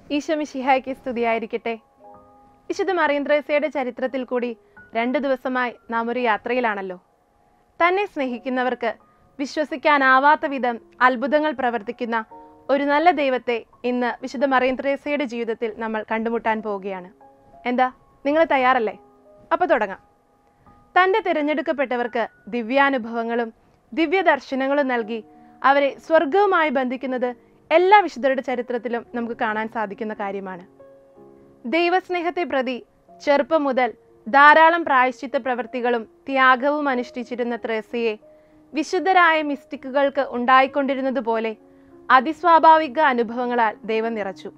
ഈശോമിഷിഹായ്ക്ക് സ്തുതിയായിരിക്കട്ടെ വിശുദ്ധ മറിയന്ത്രേസയുടെ ചരിത്രത്തിൽ കൂടി രണ്ട് ദിവസമായി നാം ഒരു യാത്രയിലാണല്ലോ തന്നെ സ്നേഹിക്കുന്നവർക്ക് വിശ്വസിക്കാനാവാത്ത വിധം അത്ഭുതങ്ങൾ പ്രവർത്തിക്കുന്ന ഒരു നല്ല ദൈവത്തെ ഇന്ന് വിശുദ്ധ മറിയന്ത്രേസയുടെ ജീവിതത്തിൽ നമ്മൾ കണ്ടുമുട്ടാൻ പോവുകയാണ് എന്താ നിങ്ങൾ തയ്യാറല്ലേ അപ്പോൾ തുടങ്ങാം തൻ്റെ തിരഞ്ഞെടുക്കപ്പെട്ടവർക്ക് ദിവ്യാനുഭവങ്ങളും ദിവ്യദർശനങ്ങളും നൽകി അവരെ സ്വർഗവുമായി ബന്ധിക്കുന്നത് എല്ലാ വിശുദ്ധരുടെ ചരിത്രത്തിലും നമുക്ക് കാണാൻ സാധിക്കുന്ന കാര്യമാണ് ദൈവസ്നേഹത്തെ പ്രതി ചെറുപ്പം മുതൽ ധാരാളം പ്രായശ്ചിത്ത പ്രവൃത്തികളും ത്യാഗവും അനുഷ്ഠിച്ചിരുന്ന ത്രേസയെ വിശുദ്ധരായ മിസ്റ്റിക്കുകൾക്ക് ഉണ്ടായിക്കൊണ്ടിരുന്നതുപോലെ അതിസ്വാഭാവിക അനുഭവങ്ങളാൽ ദൈവം നിറച്ചു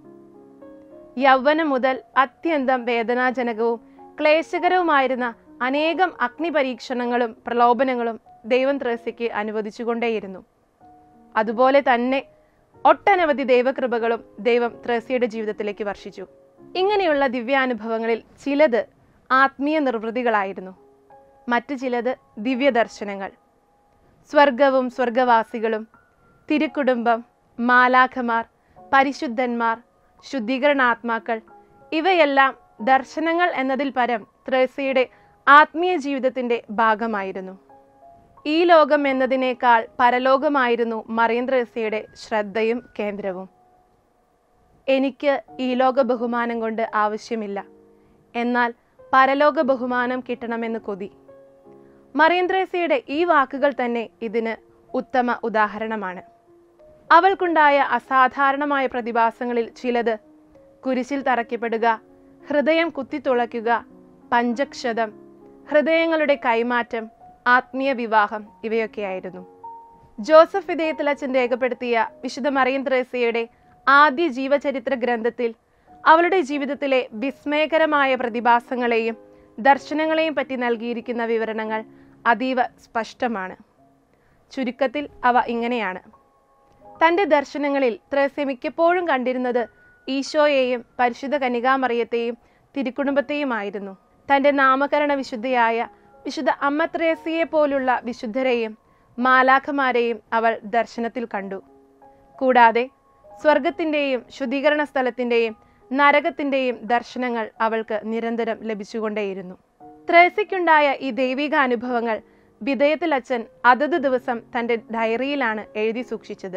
യൗവനം മുതൽ അത്യന്തം വേദനാജനകവും ക്ലേശകരവുമായിരുന്ന അനേകം അഗ്നിപരീക്ഷണങ്ങളും പ്രലോഭനങ്ങളും ദൈവം ത്രേസ്യയ്ക്ക് അനുവദിച്ചുകൊണ്ടേയിരുന്നു അതുപോലെ തന്നെ ഒട്ടനവധി ദൈവകൃപകളും ദൈവം ത്രേസ്യയുടെ ജീവിതത്തിലേക്ക് വർഷിച്ചു ഇങ്ങനെയുള്ള ദിവ്യാനുഭവങ്ങളിൽ ചിലത് ആത്മീയ നിർവൃതികളായിരുന്നു മറ്റു ചിലത് ദിവ്യദർശനങ്ങൾ സ്വർഗവും സ്വർഗവാസികളും തിരുക്കുടുംബം മാലാഖമാർ പരിശുദ്ധന്മാർ ശുദ്ധീകരണാത്മാക്കൾ ഇവയെല്ലാം ദർശനങ്ങൾ എന്നതിൽ പരം ത്രേസ്യയുടെ ആത്മീയ ജീവിതത്തിന്റെ ഭാഗമായിരുന്നു ഈ ലോകം എന്നതിനേക്കാൾ പരലോകമായിരുന്നു മറിയം ത്രേസ്യയുടെ ശ്രദ്ധയും കേന്ദ്രവും എനിക്ക് ഈ ലോക ബഹുമാനം കൊണ്ട് ആവശ്യമില്ല എന്നാൽ പരലോക ബഹുമാനം കിട്ടണമെന്ന് കൊതി മറിയം ത്രേസ്യയുടെ ഈ വാക്കുകൾ തന്നെ ഇതിന് ഉത്തമ ഉദാഹരണമാണ് അവൾക്കുണ്ടായ അസാധാരണമായ പ്രതിഭാസങ്ങളിൽ ചിലത് കുരിശിൽ തറയ്ക്കപ്പെടുക ഹൃദയം കുത്തിത്തുളയ്ക്കുക പഞ്ചക്ഷതം ഹൃദയങ്ങളുടെ കൈമാറ്റം ആത്മീയ വിവാഹം ഇവയൊക്കെയായിരുന്നു ജോസഫ് ഇതയത്തിലച്ചൻ രേഖപ്പെടുത്തിയ വിശുദ്ധ മറിയം ത്രേസ്യയുടെ ആദ്യ ജീവചരിത്ര ഗ്രന്ഥത്തിൽ അവളുടെ ജീവിതത്തിലെ വിസ്മയകരമായ പ്രതിഭാസങ്ങളെയും ദർശനങ്ങളെയും പറ്റി നൽകിയിരിക്കുന്ന വിവരണങ്ങൾ അതീവ സ്പഷ്ടമാണ് ചുരുക്കത്തിൽ അവ ഇങ്ങനെയാണ് തൻ്റെ ദർശനങ്ങളിൽ ത്രേസ്യ മിക്കപ്പോഴും കണ്ടിരുന്നത് ഈശോയെയും പരിശുദ്ധ കനികാമറിയത്തെയും തിരുക്കുടുംബത്തെയുമായിരുന്നു തൻ്റെ നാമകരണ വിശുദ്ധയായ വിശുദ്ധ അമ്മ ത്രേസ്യയെ പോലുള്ള വിശുദ്ധരെയും മാലാഖമാരെയും അവൾ ദർശനത്തിൽ കണ്ടു കൂടാതെ സ്വർഗത്തിൻ്റെയും ശുദ്ധീകരണ സ്ഥലത്തിൻ്റെയും നരകത്തിൻ്റെയും ദർശനങ്ങൾ അവൾക്ക് നിരന്തരം ലഭിച്ചുകൊണ്ടേയിരുന്നു ത്രേസ്യയ്ക്കുണ്ടായ ഈ ദൈവിക അനുഭവങ്ങൾ വിധേയത്തിൽ അച്ഛൻ അതത് ദിവസം തൻ്റെ ഡയറിയിലാണ് എഴുതി സൂക്ഷിച്ചത്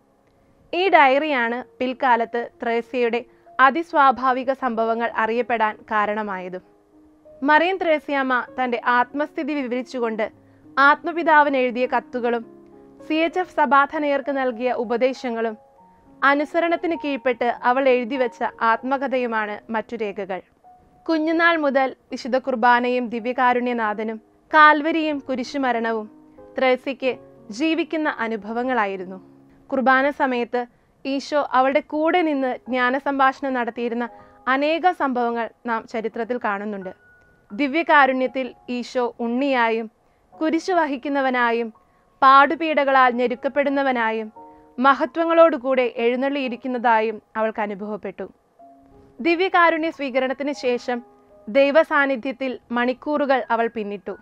ഈ ഡയറിയാണ് പിൽക്കാലത്ത് ത്രേസ്യയുടെ അതിസ്വാഭാവിക സംഭവങ്ങൾ അറിയപ്പെടാൻ കാരണമായതും മറിയം ത്രേസ്യാമ്മ തൻ്റെ ആത്മസ്ഥിതി വിവരിച്ചുകൊണ്ട് ആത്മപിതാവിന് എഴുതിയ കത്തുകളും സി എച്ച് എഫ് സഭാധനയർക്ക് നൽകിയ ഉപദേശങ്ങളും അനുസരണത്തിന് കീഴ്പ്പെട്ട് അവൾ എഴുതി വെച്ച ആത്മകഥയുമാണ് മറ്റു രേഖകൾ കുഞ്ഞുനാൾ മുതൽ വിശുദ്ധ കുർബാനയും ദിവ്യകാരുണ്യനാഥനും കാൽവരിയും കുരിശുമരണവും ത്രേസ്യയ്ക്ക് ജീവിക്കുന്ന അനുഭവങ്ങളായിരുന്നു കുർബാന സമയത്ത് ഈശോ അവളുടെ കൂടെ നിന്ന് ജ്ഞാനസംഭാഷണം നടത്തിയിരുന്ന അനേകം സംഭവങ്ങൾ നാം ചരിത്രത്തിൽ കാണുന്നുണ്ട് ദിവ്യകാരുണ്യത്തിൽ ഈശോ ഉണ്ണിയായും കുരിശു വഹിക്കുന്നവനായും പാടുപീഡകളാൽ ഞെരുക്കപ്പെടുന്നവനായും മഹത്വങ്ങളോടുകൂടെ എഴുന്നള്ളിയിരിക്കുന്നതായും അവൾക്ക് അനുഭവപ്പെട്ടു ദിവ്യകാരുണ്യ സ്വീകരണത്തിന് ശേഷം ദൈവ സാന്നിധ്യത്തിൽ മണിക്കൂറുകൾ അവൾ പിന്നിട്ടു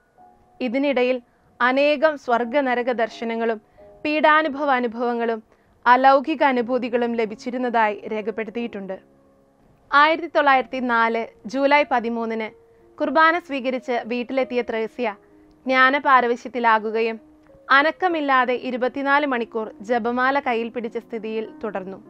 ഇതിനിടയിൽ അനേകം സ്വർഗനരക ദർശനങ്ങളും പീഡാനുഭവ അനുഭവങ്ങളും അലൗകിക അനുഭൂതികളും ലഭിച്ചിരുന്നതായി രേഖപ്പെടുത്തിയിട്ടുണ്ട് ആയിരത്തി തൊള്ളായിരത്തി നാല് ജൂലൈ പതിമൂന്നിന് കുർബാന സ്വീകരിച്ച് വീട്ടിലെത്തിയ ത്രേസ്യ ജ്ഞാനപാരവശ്യത്തിലാകുകയും അനക്കമില്ലാതെ ഇരുപത്തിനാല് മണിക്കൂർ ജപമാല കയ്യിൽ പിടിച്ച സ്ഥിതിയിൽ തുടർന്നു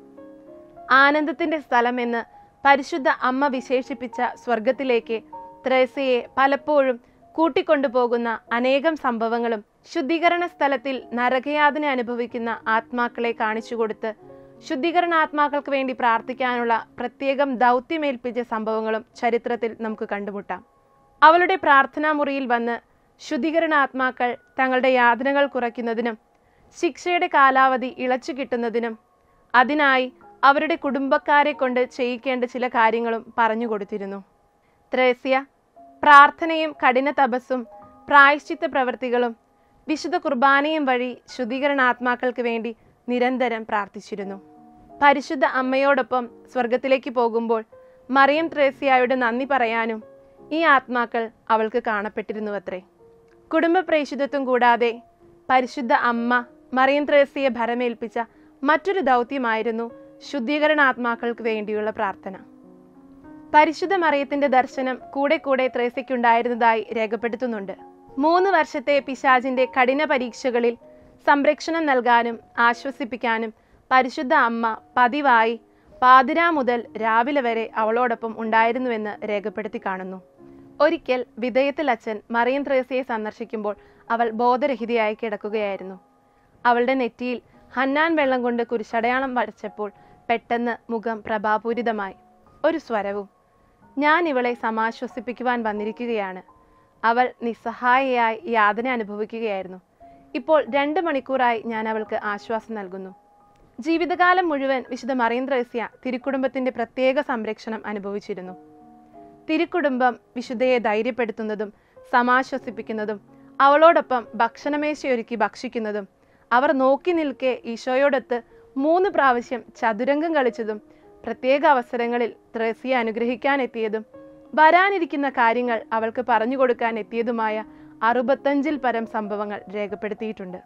ആനന്ദത്തിന്റെ സ്ഥലമെന്ന് പരിശുദ്ധ അമ്മ വിശേഷിപ്പിച്ച സ്വർഗത്തിലേക്ക് ത്രേസ്യയെ പലപ്പോഴും കൂട്ടിക്കൊണ്ടുപോകുന്ന അനേകം സംഭവങ്ങളും ശുദ്ധീകരണ സ്ഥലത്തിൽ നരകയാതന അനുഭവിക്കുന്ന ആത്മാക്കളെ കാണിച്ചുകൊടുത്ത് ശുദ്ധീകരണാത്മാക്കൾക്ക് വേണ്ടി പ്രാർത്ഥിക്കാനുള്ള പ്രത്യേകം ദൗത്യമേൽപ്പിച്ച സംഭവങ്ങളും ചരിത്രത്തിൽ നമുക്ക് കണ്ടുമുട്ടാം അവളുടെ പ്രാർത്ഥനാ മുറിയിൽ വന്ന് ശുദ്ധീകരണാത്മാക്കൾ തങ്ങളുടെ യാതനകൾ കുറയ്ക്കുന്നതിനും ശിക്ഷയുടെ കാലാവധി ഇളച്ചു കിട്ടുന്നതിനും അതിനായി അവരുടെ കുടുംബക്കാരെ കൊണ്ട് ചെയ്യിക്കേണ്ട ചില കാര്യങ്ങളും പറഞ്ഞു കൊടുത്തിരുന്നു ത്രേസ്യ പ്രാർത്ഥനയും കഠിന തപസ്സും പ്രായശ്ചിത്ത പ്രവൃത്തികളും വിശുദ്ധ കുർബാനയും വഴി ശുദ്ധീകരണാത്മാക്കൾക്ക് വേണ്ടി നിരന്തരം പ്രാർത്ഥിച്ചിരുന്നു പരിശുദ്ധ അമ്മയോടൊപ്പം സ്വർഗത്തിലേക്ക് പോകുമ്പോൾ മറിയം ത്രേസ്യയുടെ നന്ദി പറയാനും ഈ ആത്മാക്കൾ അവൾക്ക് കാണപ്പെട്ടിരുന്നുവത്രേ കുടുംബ പ്രേഷിതത്വം കൂടാതെ പരിശുദ്ധ അമ്മ മറിയം ത്രേസ്യയെ ഭരമേൽപ്പിച്ച മറ്റൊരു ദൗത്യമായിരുന്നു ശുദ്ധീകരണാത്മാക്കൾക്ക് വേണ്ടിയുള്ള പ്രാർത്ഥന പരിശുദ്ധ മറിയത്തിന്റെ ദർശനം കൂടെ കൂടെ ത്രേസ്യയ്ക്കുണ്ടായിരുന്നതായി രേഖപ്പെടുത്തുന്നുണ്ട് മൂന്ന് വർഷത്തെ പിശാചിന്റെ കഠിന പരീക്ഷകളിൽ സംരക്ഷണം നൽകാനും ആശ്വസിപ്പിക്കാനും പരിശുദ്ധ അമ്മ പതിവായി പാതിരാ മുതൽ രാവിലെ വരെ അവളോടൊപ്പം ഉണ്ടായിരുന്നുവെന്ന് രേഖപ്പെടുത്തി കാണുന്നു ഒരിക്കൽ വിധേയത്തിൽ അച്ഛൻ മറിയം ത്രേസ്യയെ സന്ദർശിക്കുമ്പോൾ അവൾ ബോധരഹിതയായി കിടക്കുകയായിരുന്നു അവളുടെ നെറ്റിയിൽ ഹന്നാൻ വെള്ളം കൊണ്ട് കുരിശടയാളം വരച്ചപ്പോൾ പെട്ടെന്ന് മുഖം പ്രഭാപൂരിതമായി ഒരു സ്വരവും ഞാൻ ഇവളെ സമാശ്വസിപ്പിക്കുവാൻ വന്നിരിക്കുകയാണ് അവൾ നിസ്സഹായയായി യാതന അനുഭവിക്കുകയായിരുന്നു ഇപ്പോൾ രണ്ട് മണിക്കൂറായി ഞാൻ അവൾക്ക് ആശ്വാസം നൽകുന്നു ജീവിതകാലം മുഴുവൻ വിശുദ്ധ മറിയം ത്രേസ്യ തിരുക്കുടുംബത്തിന്റെ പ്രത്യേക സംരക്ഷണം അനുഭവിച്ചിരുന്നു തിരുക്കുടുംബം വിശുദ്ധയെ ധൈര്യപ്പെടുത്തുന്നതും സമാശ്വസിപ്പിക്കുന്നതും അവളോടൊപ്പം ഭക്ഷണമേശയൊരുക്കി ഭക്ഷിക്കുന്നതും അവർ നോക്കി നിൽക്കെ ഈശോയോടൊത്ത് മൂന്ന് പ്രാവശ്യം ചതുരംഗം കളിച്ചതും പ്രത്യേക അവസരങ്ങളിൽ ത്രേസ്യയെ അനുഗ്രഹിക്കാൻ എത്തിയതും വരാനിരിക്കുന്ന കാര്യങ്ങൾ അവൾക്ക് പറഞ്ഞു കൊടുക്കാൻ എത്തിയതുമായ അറുപത്തഞ്ചിൽ പരം സംഭവങ്ങൾ രേഖപ്പെടുത്തിയിട്ടുണ്ട്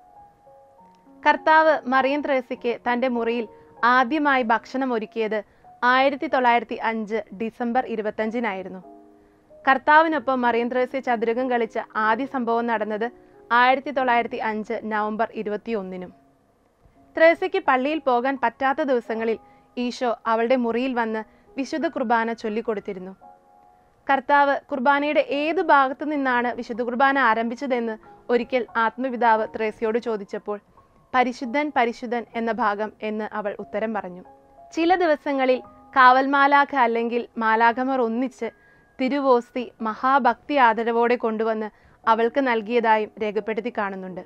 കർത്താവ് മറിയം ത്രേസ്യയ്ക്ക് തന്റെ മുറിയിൽ ആദ്യമായി ഭക്ഷണം ഒരുക്കിയത് ആയിരത്തി തൊള്ളായിരത്തി അഞ്ച് ഡിസംബർ ഇരുപത്തഞ്ചിനായിരുന്നു കർത്താവിനൊപ്പം മറിയം ത്രേസ്യ ചതുരംഗം കളിച്ച ആദ്യ സംഭവം നടന്നത് ആയിരത്തി തൊള്ളായിരത്തി അഞ്ച് നവംബർ ഇരുപത്തിയൊന്നിനും ത്രേസ്യയ്ക്ക് പള്ളിയിൽ പോകാൻ പറ്റാത്ത ദിവസങ്ങളിൽ ഈശോ അവളുടെ മുറിയിൽ വന്ന് വിശുദ്ധ കുർബാന ചൊല്ലിക്കൊടുത്തിരുന്നു കർത്താവ് കുർബാനയുടെ ഏതു ഭാഗത്തു നിന്നാണ് വിശുദ്ധ കുർബാന ആരംഭിച്ചതെന്ന് ഒരിക്കൽ ആത്മപിതാവ് ത്രേസ്യയോട് ചോദിച്ചപ്പോൾ പരിശുദ്ധൻ പരിശുദ്ധൻ എന്ന ഭാഗം എന്ന് അവൾ ഉത്തരം പറഞ്ഞു ചില ദിവസങ്ങളിൽ കാവൽ മാലാഖ അല്ലെങ്കിൽ മാലാഖമർ ഒന്നിച്ച് തിരുവോസ്തി മഹാഭക്തി ആദരവോടെ കൊണ്ടുവന്ന് അവൾക്ക് നൽകിയതായും രേഖപ്പെടുത്തി കാണുന്നുണ്ട്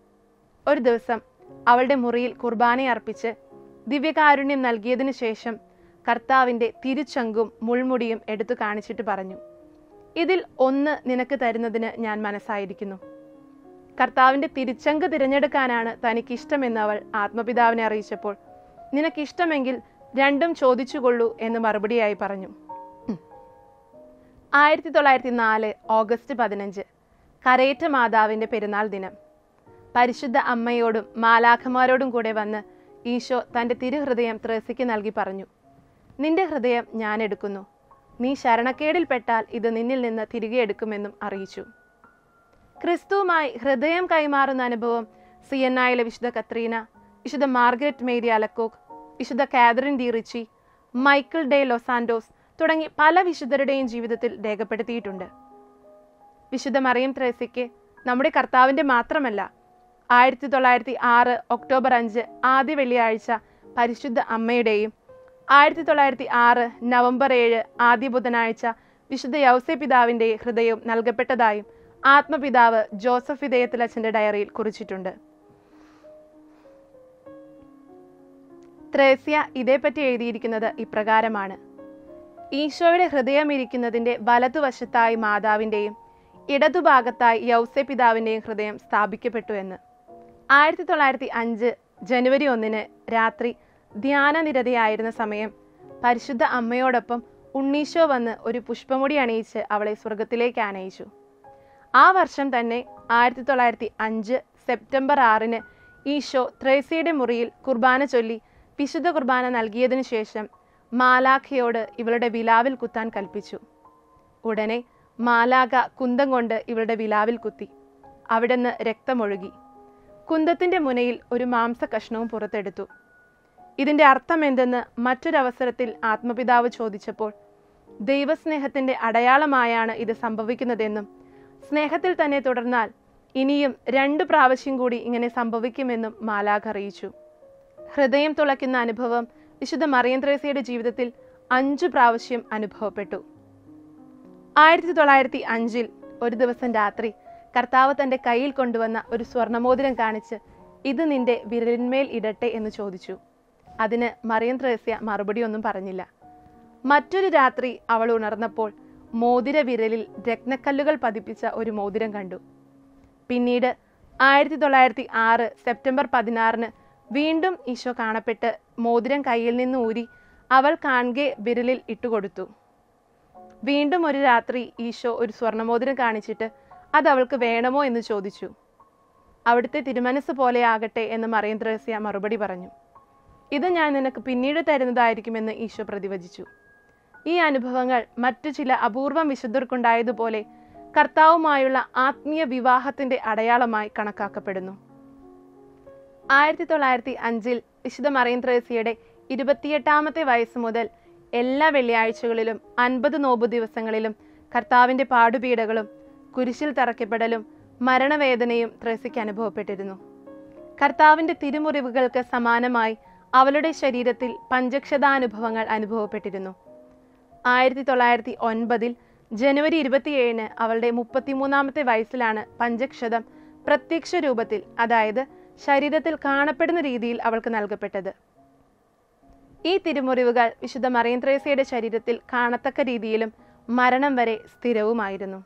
ഒരു ദിവസം അവളുടെ മുറിയിൽ കുർബാന അർപ്പിച്ച് ദിവ്യകാരുണ്യം നൽകിയതിനു ശേഷം കർത്താവിന്റെ തിരുച്ചങ്കും മുൾമുടിയും എടുത്തു കാണിച്ചിട്ട് പറഞ്ഞു ഇതിൽ ഒന്ന് നിനക്ക് തരുന്നതിന് ഞാൻ മനസ്സായിരിക്കുന്നു കർത്താവിന്റെ തിരിച്ചങ്ക് തിരഞ്ഞെടുക്കാനാണ് തനിക്കിഷ്ടമെന്ന് അവൾ ആത്മപിതാവിനെ അറിയിച്ചപ്പോൾ നിനക്കിഷ്ടമെങ്കിൽ രണ്ടും ചോദിച്ചുകൊള്ളൂ എന്ന് മറുപടിയായി പറഞ്ഞു ആയിരത്തി തൊള്ളായിരത്തി നാല് ഓഗസ്റ്റ് പതിനഞ്ച് കരയേറ്റ മാതാവിന്റെ പെരുന്നാൾ ദിനം പരിശുദ്ധ അമ്മയോടും മാലാഖമാരോടും കൂടെ വന്ന് ഈശോ തന്റെ തിരുഹൃദയം ത്രേസ്യയ്ക്ക് നൽകി പറഞ്ഞു നിന്റെ ഹൃദയം ഞാൻ എടുക്കുന്നു നീ ശരണക്കേടിൽപ്പെട്ടാൽ ഇത് നിന്നിൽ നിന്ന് തിരികെ എടുക്കുമെന്നും അറിയിച്ചു ക്രിസ്തുവുമായി ഹൃദയം കൈമാറുന്ന അനുഭവം സിയന്നായിലെ വിശുദ്ധ കത്രീന വിശുദ്ധ മാർഗരറ്റ് മേരി അലക്കോക്ക് വിശുദ്ധ Catherine de Ricci Michael de los Santos തുടങ്ങി പല വിശുദ്ധരുടെയും ജീവിതത്തിൽ രേഖപ്പെടുത്തിയിട്ടുണ്ട് വിശുദ്ധ മറിയം ത്രേസ്യയ്ക്ക് നമ്മുടെ കർത്താവിന്റെ മാത്രമല്ല ആയിരത്തി തൊള്ളായിരത്തി ആറ് ഒക്ടോബർ അഞ്ച് ആദ്യ വെള്ളിയാഴ്ച പരിശുദ്ധ അമ്മയുടെയും ആയിരത്തി തൊള്ളായിരത്തി ആറ് നവംബർ ഏഴ് ആദ്യ ബുധനാഴ്ച വിശുദ്ധ യൗസെ പിതാവിന്റെ ഹൃദയവും നൽകപ്പെട്ടതായും ആത്മപിതാവ് ജോസഫ് വിധേയത്തിലച്ഛന്റെ ഡയറിയിൽ കുറിച്ചിട്ടുണ്ട് ത്രേസ്യ ഇതേപ്പറ്റി എഴുതിയിരിക്കുന്നത് ഇപ്രകാരമാണ് ഈശോയുടെ ഹൃദയം ഇരിക്കുന്നതിന്റെ വലതുവശത്തായി മാതാവിന്റെയും ഇടതുഭാഗത്തായി യൗസെ പിതാവിന്റെയും ഹൃദയം സ്ഥാപിക്കപ്പെട്ടു എന്ന് ആയിരത്തി തൊള്ളായിരത്തി അഞ്ച് ജനുവരി ഒന്നിന് രാത്രി ധ്യാനനിരതയായിരുന്ന സമയം പരിശുദ്ധ അമ്മയോടൊപ്പം ഉണ്ണീശോ വന്ന് ഒരു പുഷ്പമുടി അണിയിച്ച് അവളെ സ്വർഗത്തിലേക്ക് ആനയിച്ചു ആ വർഷം തന്നെ ആയിരത്തി തൊള്ളായിരത്തി അഞ്ച് സെപ്റ്റംബർ ആറിന് ഈശോ ത്രേസ്യയുടെ മുറിയിൽ കുർബാന ചൊല്ലി വിശുദ്ധ കുർബാന നൽകിയതിനു ശേഷം മാലാഖയോട് ഇവളുടെ വിലാവിൽ കുത്താൻ കൽപ്പിച്ചു ഉടനെ മാലാഖ കുന്തം കൊണ്ട് ഇവളുടെ വിലാവിൽ കുത്തി അവിടുന്ന് രക്തമൊഴുകി കുന്തത്തിന്റെ മുനയിൽ ഒരു മാംസ കഷ്ണവും പുറത്തെടുത്തു ഇതിന്റെ അർത്ഥം എന്തെന്ന് മറ്റൊരവസരത്തിൽ ആത്മപിതാവ് ചോദിച്ചപ്പോൾ ദൈവസ്നേഹത്തിന്റെ അടയാളമായാണ് ഇത് സംഭവിക്കുന്നതെന്നും സ്നേഹത്തിൽ തന്നെ തുടർന്നാൽ ഇനിയും രണ്ടു പ്രാവശ്യം കൂടി ഇങ്ങനെ സംഭവിക്കുമെന്നും മാലാഖ അറിയിച്ചു ഹൃദയം തുളയ്ക്കുന്ന അനുഭവം വിശുദ്ധ മറിയം ത്രേസ്യയുടെ ജീവിതത്തിൽ അഞ്ചു പ്രാവശ്യം അനുഭവപ്പെട്ടു ആയിരത്തി തൊള്ളായിരത്തി അഞ്ചിൽ ഒരു ദിവസം രാത്രി കർത്താവ് തന്റെ കയ്യിൽ കൊണ്ടുവന്ന ഒരു സ്വർണമോതിരം കാണിച്ച് ഇത് നിന്റെ വിരലിന്മേൽ ഇടട്ടെ എന്ന് ചോദിച്ചു അതിന് മറിയം ത്രേസ്യ മറുപടിയൊന്നും പറഞ്ഞില്ല മറ്റൊരു രാത്രി അവൾ ഉണർന്നപ്പോൾ മോതിര വിരലിൽ രത്നക്കല്ലുകൾ പതിപ്പിച്ച ഒരു മോതിരം കണ്ടു പിന്നീട് ആയിരത്തി തൊള്ളായിരത്തി ആറ് സെപ്റ്റംബർ പതിനാറിന് വീണ്ടും ഈശോ കാണപ്പെട്ട് മോതിരം കയ്യിൽ നിന്ന് ഊരി അവൾ കാണുകെ വിരലിൽ ഇട്ടുകൊടുത്തു വീണ്ടും ഒരു രാത്രി ഈശോ ഒരു സ്വർണമോതിരം കാണിച്ചിട്ട് അത് അവൾക്ക് വേണമോ എന്ന് ചോദിച്ചു അവിടുത്തെ തിരുമനസ് പോലെ ആകട്ടെ എന്ന് മറിയം ത്രേസ്യ മറുപടി പറഞ്ഞു ഇത് ഞാൻ നിനക്ക് പിന്നീട് തരുന്നതായിരിക്കുമെന്ന് ഈശോ പ്രതിവചിച്ചു ഈ അനുഭവങ്ങൾ മറ്റു ചില അപൂർവം വിശുദ്ധർക്കുണ്ടായതുപോലെ കർത്താവുമായുള്ള ആത്മീയ വിവാഹത്തിന്റെ അടയാളമായി കണക്കാക്കപ്പെടുന്നു ആയിരത്തി തൊള്ളായിരത്തി അഞ്ചിൽ വിശുദ്ധ മറിയം ത്രേസ്യയുടെ ഇരുപത്തിയെട്ടാമത്തെ വയസ്സ് മുതൽ എല്ലാ വെള്ളിയാഴ്ചകളിലും അൻപത് നോമ്പു ദിവസങ്ങളിലും കർത്താവിന്റെ പാടുപീടകളും കുരിശിൽ തറയ്ക്കപ്പെടലും മരണവേദനയും ത്രേസ്യയ്ക്ക് അനുഭവപ്പെട്ടിരുന്നു കർത്താവിന്റെ തിരുമുറിവുകൾക്ക് സമാനമായി അവളുടെ ശരീരത്തിൽ പഞ്ചക്ഷതാനുഭവങ്ങൾ അനുഭവപ്പെട്ടിരുന്നു ആയിരത്തി തൊള്ളായിരത്തി ഒൻപതിൽ ജനുവരി ഇരുപത്തിയേഴിന് അവളുടെ മുപ്പത്തിമൂന്നാമത്തെ വയസ്സിലാണ് പഞ്ചക്ഷതം പ്രത്യക്ഷ രൂപത്തിൽ അതായത് ശരീരത്തിൽ കാണപ്പെടുന്ന രീതിയിൽ അവൾക്ക് നൽകപ്പെട്ടത് ഈ തിരുമുറിവുകൾ വിശുദ്ധ മറിയം ത്രേസ്യയുടെ ശരീരത്തിൽ കാണത്തക്ക രീതിയിലും മരണം വരെ സ്ഥിരവുമായിരുന്നു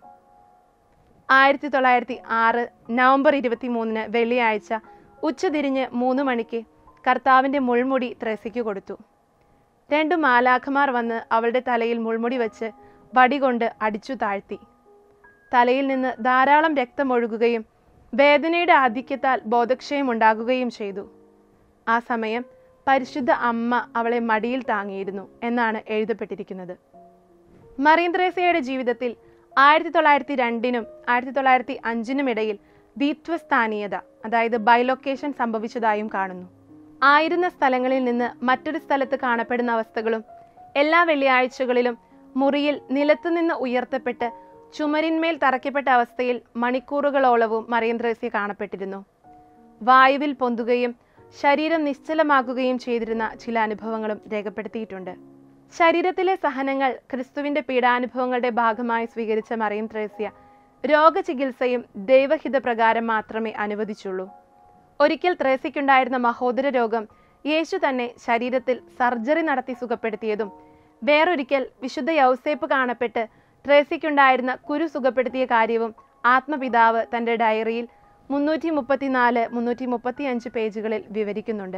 ആയിരത്തി തൊള്ളായിരത്തി ആറ് നവംബർ ഇരുപത്തി മൂന്നിന് വെള്ളിയാഴ്ച ഉച്ചതിരിഞ്ഞ് മൂന്ന് മണിക്ക് കർത്താവിന്റെ മുൾമുടി ത്രേസ്യയ്ക്ക് കൊടുത്തു രണ്ടു മാലാഖമാർ വന്ന് അവളുടെ തലയിൽ മുൾമുടി വെച്ച് വടികൊണ്ട് അടിച്ചു താഴ്ത്തി തലയിൽ നിന്ന് ധാരാളം രക്തമൊഴുകുകയും വേദനയുടെ ആധിക്യത്താൽ ബോധക്ഷയം ഉണ്ടാകുകയും ചെയ്തു ആ സമയം പരിശുദ്ധ അമ്മ അവളെ മടിയിൽ താങ്ങിയിരുന്നു എന്നാണ് എഴുതപ്പെട്ടിരിക്കുന്നത് മറിയം ത്രേസ്യയുടെ ജീവിതത്തിൽ ആയിരത്തി തൊള്ളായിരത്തി രണ്ടിനും ആയിരത്തി തൊള്ളായിരത്തി അഞ്ചിനും ഇടയിൽ ദ്വിത്വസ്ഥാനീയത അതായത് ബൈലൊക്കേഷൻ സംഭവിച്ചതായും കാണുന്നു ആയിരുന്ന സ്ഥലങ്ങളിൽ നിന്ന് മറ്റൊരു സ്ഥലത്ത് കാണപ്പെടുന്ന അവസ്ഥകളും എല്ലാ വെള്ളിയാഴ്ചകളിലും മുറിയിൽ നിലത്തുനിന്ന് ഉയർത്തപ്പെട്ട് ചുമരിന്മേൽ തറയ്ക്കപ്പെട്ട അവസ്ഥയിൽ മണിക്കൂറുകളോളവും മറിയം ത്രേസ്യ കാണപ്പെട്ടിരുന്നു വായുവിൽ പൊന്തുകയും ശരീരം നിശ്ചലമാകുകയും ചെയ്തിരുന്ന ചില അനുഭവങ്ങളും രേഖപ്പെടുത്തിയിട്ടുണ്ട് ശരീരത്തിലെ സഹനങ്ങൾ ക്രിസ്തുവിന്റെ പീഡാനുഭവങ്ങളുടെ ഭാഗമായി സ്വീകരിച്ച മറിയം ത്രേസ്യ രോഗചികിത്സയും ദൈവഹിത പ്രകാരം മാത്രമേ അനുവദിച്ചുള്ളൂ ഒരിക്കൽ ത്രേസ്യയ്ക്കുണ്ടായിരുന്ന മഹോദര രോഗം യേശു തന്നെ ശരീരത്തിൽ സർജറി നടത്തി സുഖപ്പെടുത്തിയതും വേറൊരിക്കൽ വിശുദ്ധ യൗസേപ്പ് കാണപ്പെട്ട് ട്രേസിക്കുണ്ടായിരുന്ന കുരു സുഖപ്പെടുത്തിയ കാര്യവും ആത്മപിതാവ് തന്റെ ഡയറിയിൽ മുന്നൂറ്റി മുപ്പത്തിനാല് മുന്നൂറ്റി മുപ്പത്തി അഞ്ച് പേജുകളിൽ വിവരിക്കുന്നുണ്ട്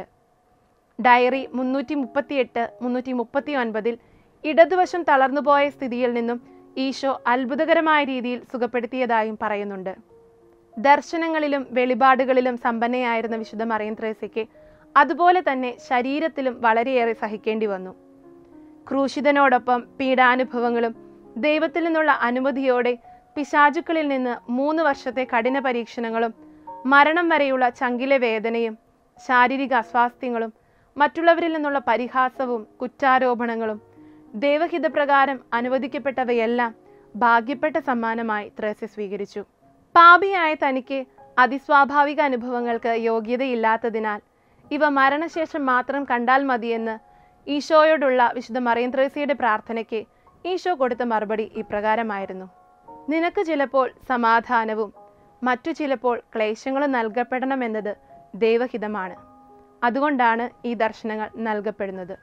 ഡയറി മുന്നൂറ്റി മുപ്പത്തിയെട്ട് മുന്നൂറ്റി മുപ്പത്തി ഒൻപതിൽ ഇടതുവശം തളർന്നുപോയ സ്ഥിതിയിൽ നിന്നും ഈശോ അത്ഭുതകരമായ രീതിയിൽ സുഖപ്പെടുത്തിയതായും പറയുന്നുണ്ട് ദർശനങ്ങളിലും വെളിപാടുകളിലും സമ്പന്നയായിരുന്ന വിശുദ്ധ മറിയം ത്രേസ്യയ്ക്ക് അതുപോലെ തന്നെ ശരീരത്തിലും വളരെയേറെ സഹിക്കേണ്ടി വന്നു ക്രൂശിതനോടൊപ്പം പീഡാനുഭവങ്ങളും ദൈവത്തിൽ നിന്നുള്ള അനുമതിയോടെ പിശാചുക്കളിൽ നിന്ന് മൂന്ന് വർഷത്തെ കഠിന പരീക്ഷണങ്ങളും മരണം വരെയുള്ള ചങ്കിലെ വേദനയും ശാരീരിക അസ്വാസ്ഥ്യങ്ങളും മറ്റുള്ളവരിൽ നിന്നുള്ള പരിഹാസവും കുറ്റാരോപണങ്ങളും ദൈവഹിതപ്രകാരം അനുവദിക്കപ്പെട്ടവയെല്ലാം ഭാഗ്യപ്പെട്ട സമ്മാനമായി ത്രേസ്യ സ്വീകരിച്ചു പാപിയായ തനിക്ക് അതിസ്വാഭാവിക അനുഭവങ്ങൾക്ക് യോഗ്യതയില്ലാത്തതിനാൽ ഇവ മരണശേഷം മാത്രം കണ്ടാൽ മതിയെന്ന് ഈശോയോടുള്ള വിശുദ്ധ മറിയം ത്രേസ്യയുടെ പ്രാർത്ഥനയ്ക്ക് ഈശോ കൊടുത്ത മറുപടി ഇപ്രകാരമായിരുന്നു നിനക്ക് ചിലപ്പോൾ സമാധാനവും മറ്റു ചിലപ്പോൾ ക്ലേശങ്ങളും നൽകപ്പെടണമെന്നത് ദൈവഹിതമാണ് അതുകൊണ്ടാണ് ഈ ദർശനങ്ങൾ നൽകപ്പെടുന്നത്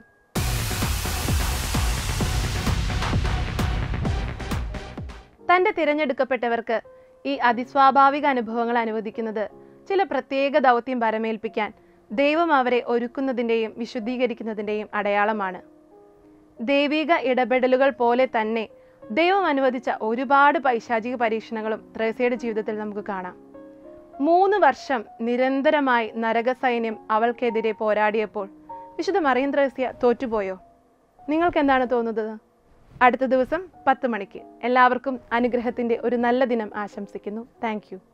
തന്റെ തിരഞ്ഞെടുക്കപ്പെട്ടവർക്ക് ഈ അതിസ്വാഭാവിക അനുഭവങ്ങൾ അനുവദിക്കുന്നത് ചില പ്രത്യേക ദൗത്യം പരമേൽപ്പിക്കാൻ ദൈവം അവരെ ഒരുക്കുന്നതിൻ്റെയും വിശുദ്ധീകരിക്കുന്നതിൻ്റെയും അടയാളമാണ് ദൈവിക ഇടപെടലുകൾ പോലെ തന്നെ ദൈവം അനുവദിച്ച ഒരുപാട് പൈശാചിക പരീക്ഷണങ്ങളും ത്രേസ്യയുടെ ജീവിതത്തിൽ നമുക്ക് കാണാം മൂന്ന് വർഷം നിരന്തരമായി നരകസൈന്യം അവൾക്കെതിരെ പോരാടിയപ്പോൾ വിശുദ്ധ മറിയം ത്രേസ്യ തോറ്റുപോയോ നിങ്ങൾക്ക് എന്താണ് തോന്നുന്നത് അടുത്ത ദിവസം പത്ത് മണിക്ക് എല്ലാവർക്കും അനുഗ്രഹത്തിന്റെ ഒരു നല്ല ദിനം ആശംസിക്കുന്നു താങ്ക്